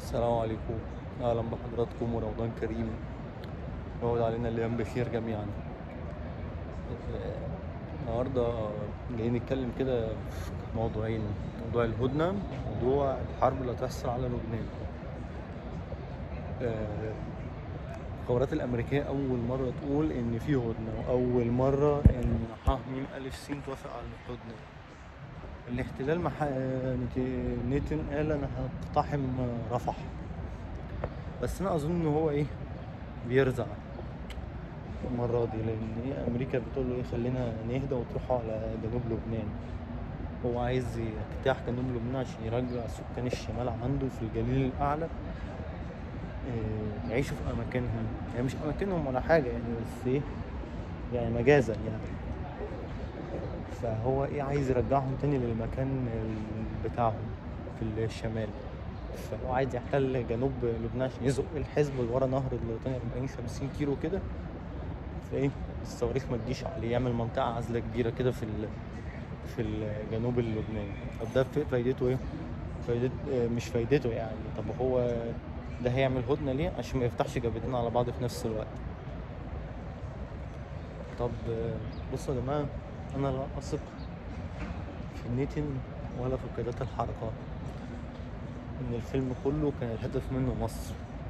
السلام عليكم اهلا بحضراتكم ورمضان كريم يعود علينا الايام بخير جميعا النهارده جايين نتكلم كده في موضوعين موضوع الهدنه وموضوع الحرب اللي هتحصل على لبنان آه، الخبرات الامريكيه اول مره تقول ان في هدنه واول مره ان ح م الف س توافق على الهدنه الاحتلال مح... نت- نتن قال انا هقتحم رفح بس انا اظن ان هو ايه بيرزع المرة دي لان ايه امريكا بتقول له ايه خلينا نهدى وتروحوا على جنوب لبنان هو عايز يجتاح جنوب لبنان عشان يرجع سكان الشمال عنده في الجليل الاعلى إيه، يعيشوا في اماكنهم يعني مش اماكنهم ولا حاجة يعني بس ايه يعني مجازا يعني فهو ايه عايز يرجعهم تاني للمكان ال- بتاعهم في الشمال فهو عايز يحتل جنوب لبنان عشان يزق الحزب لورا نهر اللوطاني 40 50 كيلو كده فايه الصواريخ ما تجيش عليه يعمل منطقة عازلة كبيرة كده في ال... في الجنوب اللبناني طب ده في- فايدته ايه؟ فايدته آه، مش فايدته يعني طب هو ده هيعمل هدنة ليه؟ عشان ما يفتحش جبهتين على بعض في نفس الوقت طب آه، بصوا يا جماعة أنا لا أثق في نيتن ولا في قيادات الحركة إن الفيلم كله كان الهدف منه مصر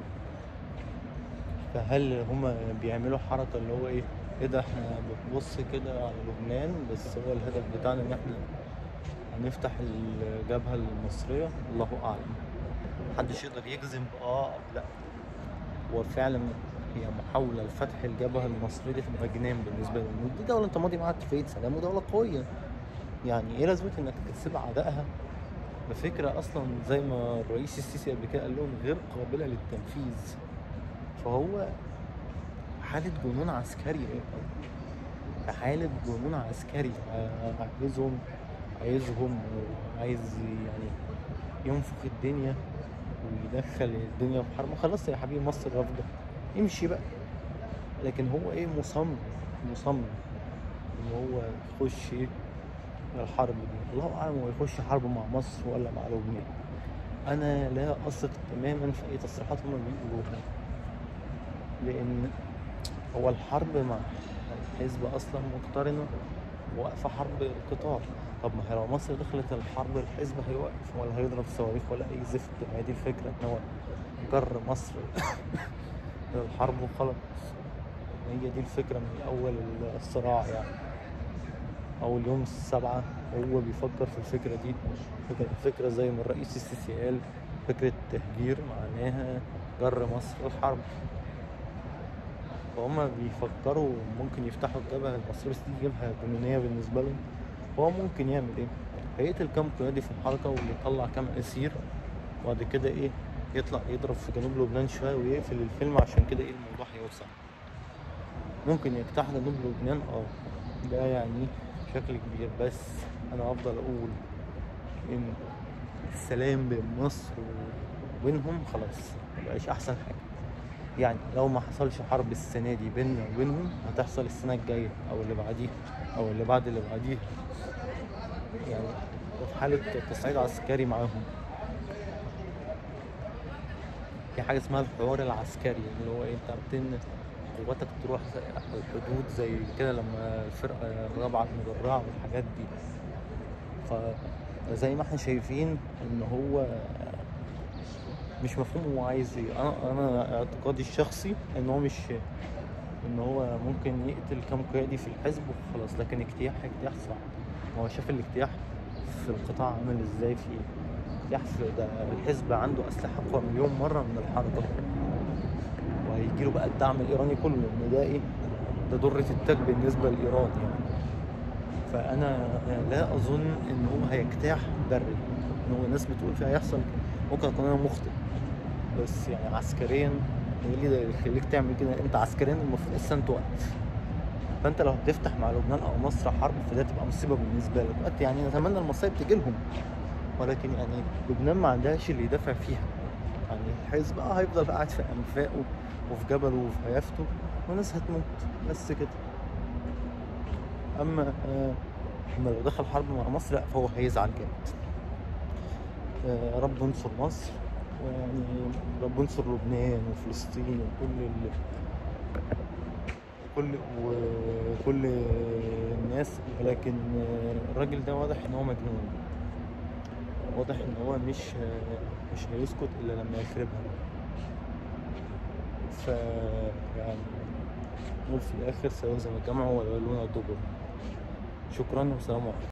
فهل هما بيعملوا حركة اللي هو إيه إيه ده إحنا بنبص كده على لبنان بس هو الهدف بتاعنا إن إحنا هنفتح الجبهة المصرية الله أعلم محدش يقدر يجزم بآه أو لأ هو فعلا هي محاولة لفتح الجبهة المصرية دي تبقى جنان بالنسبة لهم دي دولة انت ماضي معاها اتفاقية سلام ودولة قوية يعني ايه لازمة انك تسيب اعدائها بفكرة اصلا زي ما الرئيس السيسي قبل كده قال لهم غير قابلة للتنفيذ فهو حالة جنون عسكري حالة جنون عسكري عايزهم عايزهم وعايز يعني ينفخ الدنيا ويدخل الدنيا في حرب خلاص يا حبيبي مصر رافضة امشي بقى لكن هو ايه مصمم مصمم ان هو يخش ايه الحرب دي الله اعلم هو يخش حرب مع مصر ولا مع لبنان انا لا اثق تماما في اي تصريحات هما بيقولوها لان هو الحرب مع الحزب اصلا مقترنه واقفه حرب قطار طب ما هي لو مصر دخلت الحرب الحزب هيوقف ولا هيضرب صواريخ ولا اي زفت ما هي دي الفكره ان هو جر مصر الحرب وخلاص هي دي الفكره من اول الصراع يعني اول يوم السبعة هو بيفكر في الفكرة دي فكرة الفكرة زي ما الرئيس السيسي قال فكرة تهجير معناها جر مصر الحرب فهم بيفكروا ممكن يفتحوا الجبهة المصرية بس دي جبهة جنونية بالنسبة لهم هو ممكن يعمل ايه؟ هيقتل كام قيادي في الحركة ويطلع كام أسير وبعد كده ايه يطلع يضرب في جنوب لبنان شوية ويقفل الفيلم عشان كده ايه الموضوع هيوسع ممكن يجتاح جنوب لبنان اه ده يعني بشكل كبير بس انا افضل اقول ان السلام بين مصر وبينهم خلاص مبقاش احسن حاجه يعني لو ما حصلش حرب السنه دي بيننا وبينهم هتحصل السنه الجايه او اللي بعديها او اللي بعد اللي بعديها يعني في حاله تصعيد عسكري معاهم في حاجه اسمها الحوار العسكري اللي هو إيه، انت بتن قواتك تروح زي على الحدود زي كده لما الفرقه الرابعه المدرعه والحاجات دي فزي ما احنا شايفين ان هو مش مفهوم هو عايز ايه انا انا اعتقادي الشخصي ان هو مش ان هو ممكن يقتل كام قيادي في الحزب وخلاص لكن اجتياح اجتياح صعب هو شاف الاجتياح في القطاع عامل ازاي في ايه اجتياح في ده الحزب عنده اسلحه اقوى مليون مره من الحركه وهيجي له بقى الدعم الايراني كله ان ده ايه ده درة التاج بالنسبة لايران يعني فانا لا اظن ان هو هيجتاح بري ان هو الناس بتقول فيه هيحصل كده. ممكن اكون انا مخطئ بس يعني عسكريا ايه اللي ده يخليك تعمل كده انت عسكريا المفروض اصلا توقف فانت لو هتفتح مع لبنان او مصر حرب فده تبقى مصيبه بالنسبه لك وقت يعني نتمنى المصايب تجي لهم ولكن يعني لبنان ما عندهاش اللي يدافع فيها يعني الحزب اه هيفضل قاعد في انفاقه وفي جبله وفي هيافته وناس هتموت بس كده اما آه اما لو دخل حرب مع مصر لا فهو هيزعل جامد آه يا رب انصر مصر ويعني ربنا ينصر لبنان وفلسطين وكل ال... كل وكل الناس ولكن الراجل ده واضح ان هو مجنون واضح ان هو مش مش هيسكت الا لما يخربها ف يعني نقول في الاخر سيهزم الجمع ويولون الدبر شكرا والسلام عليكم